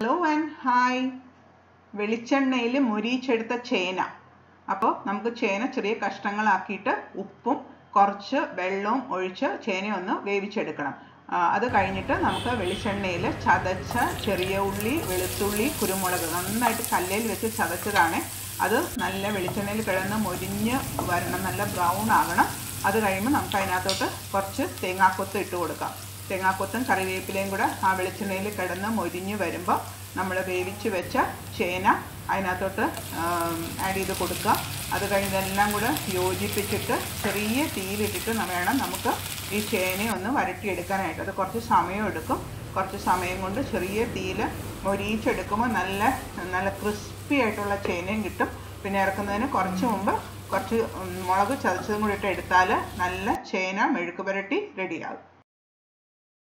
hello and hi വെളിച്ചെണ്ണയിൽ മൊരിയിച്ചെടുത്ത ചേന അപ്പോൾ നമുക്ക് ചേന ചെറിയ കഷ്ണങ്ങളാക്കിയിട്ട് ഉപ്പും കുറച്ച് വെള്ളവും ഒഴിച്ച് ചേന ഒന്ന് വേവിച്ചെടുക്കണം ആ, അത് കഴിഞ്ഞിട്ട് നമുക്ക് വെളിച്ചെണ്ണയിൽ ചതച്ച ചെറിയ ഉള്ളി വെളുത്തുള്ളി കുരുമുളക് നന്നായിട്ട് കല്ലിൽ വെച്ച് ചതച്ചതാണ് അത് നല്ല വെളിച്ചെണ്ണയിൽ കിടന്ന് മൊരിഞ്ഞ് വരണം നല്ല ബ്രൗൺ ആകണം അത് കഴിയുമ്പോൾ നമുക്ക് അതിനകത്തോട്ട് കുറച്ച് തേങ്ങാക്കൊത്ത് ഇട്ട് കൊടുക്കാം തേങ്ങാക്കൊത്തും കറിവേപ്പിലയും കൂടെ ആ വെളിച്ചെണ്ണയിൽ കിടന്ന് മൊരിഞ്ഞ് വരുമ്പോൾ നമ്മൾ വേവിച്ച് വെച്ച ചേന അതിനകത്തോട്ട് ആഡ് ചെയ്ത് കൊടുക്കുക അത് കഴിഞ്ഞ് ഇതെല്ലാം കൂടെ യോജിപ്പിച്ചിട്ട് ചെറിയ തീയിലിട്ടിട്ട് ന- വേണം നമുക്ക് ഈ ചേനയെ ഒന്ന് വരട്ടിയെടുക്കാനായിട്ട് അത് കുറച്ച് സമയം എടുക്കും കുറച്ച് സമയം കൊണ്ട് ചെറിയ തീയിൽ മൊരിയിച്ചെടുക്കുമ്പോൾ നല്ല നല്ല ക്രിസ്പി ആയിട്ടുള്ള ചേനയും കിട്ടും പിന്നെ ഇറക്കുന്നതിന് കുറച്ച് മുമ്പ് കുറച്ച് ഉം, മുളക് ചതച്ചതും കൂടി ഇട്ട് എടുത്താൽ നല്ല ചേന മെഴുക്ക് പുരട്ടി റെഡിയാകും